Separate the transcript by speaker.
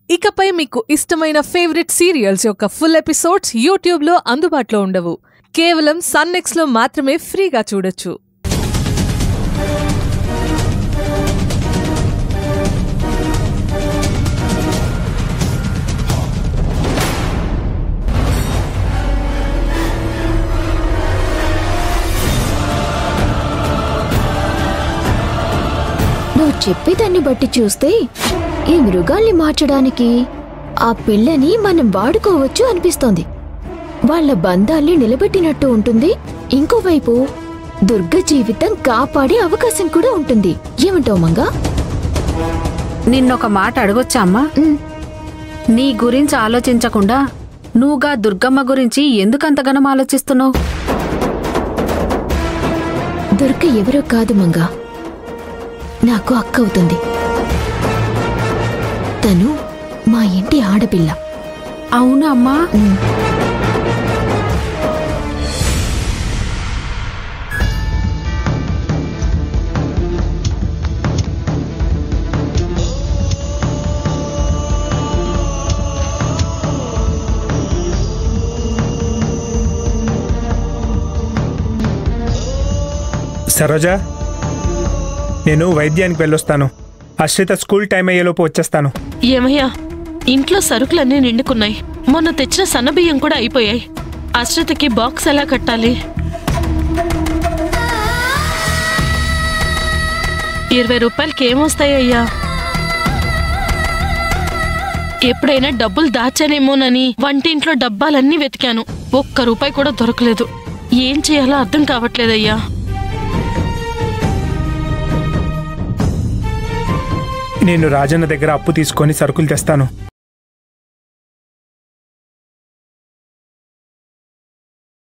Speaker 1: ఇకపై మీకు ఇష్టమైన ఫేవరెట్ సీరియల్స్ యొక్క ఫుల్ ఎపిసోడ్స్ యూట్యూబ్లో అందుబాటులో ఉండవు కేవలం సన్నెక్స్లో మాత్రమే ఫ్రీగా చూడొచ్చు
Speaker 2: నువ్వు చెప్పేదాన్ని బట్టి చూస్తే ఈ మృగాల్ని మార్చడానికి ఆ పిల్లని మనం వాడుకోవచ్చు అనిపిస్తోంది వాళ్ళ బంధాల్ని నిలబెట్టినట్టు ఉంటుంది ఇంకోవైపు దుర్గ జీవితం కాపాడే అవకాశం కూడా ఉంటుంది ఏమంటావు మంగా
Speaker 3: నిన్నొక మాట అడగొచ్చా అమ్మా
Speaker 2: ఉమ్,
Speaker 3: నీ గురించి ఆలోచించకుండా నువ్వుగా దుర్గమ్మ గురించి ఎందుకంతగానం ఆలోచిస్తున్నావు
Speaker 2: దుర్గ ఎవరో కాదు మంగా నాకు అక్క అవుతుంది తను మా ఇంటి ఆడపిల్ల
Speaker 3: అవునా అమ్మా
Speaker 2: ఉమ్.
Speaker 4: సరోజ నేను వైద్యానికి వెళ్ళొస్తాను అశ్రిత స్కూల్ టైం అయ్యేలోపు వచ్చేస్తాను
Speaker 5: ఏమయ్యా ఇంట్లో సరుకులన్నీ నిండుకున్నాయి మొన్న తెచ్చిన సన్నబియ్యం కూడా అయిపోయాయి అశ్రితకి బాక్స్ ఎలా కట్టాలి ఇరవై రూపాయలకి ఏమొస్తాయ్యా ఎప్పుడైనా డబ్బులు దాచానేమోనని వంటింట్లో డబ్బాలన్నీ వెతికాను ఒక్క రూపాయి కూడా దొరకలేదు ఏం చేయాలో అర్థం కావట్లేదయ్యా
Speaker 4: నేను రాజన్న దగ్గర అప్పు తీసుకొని సరుకులు తెస్తాను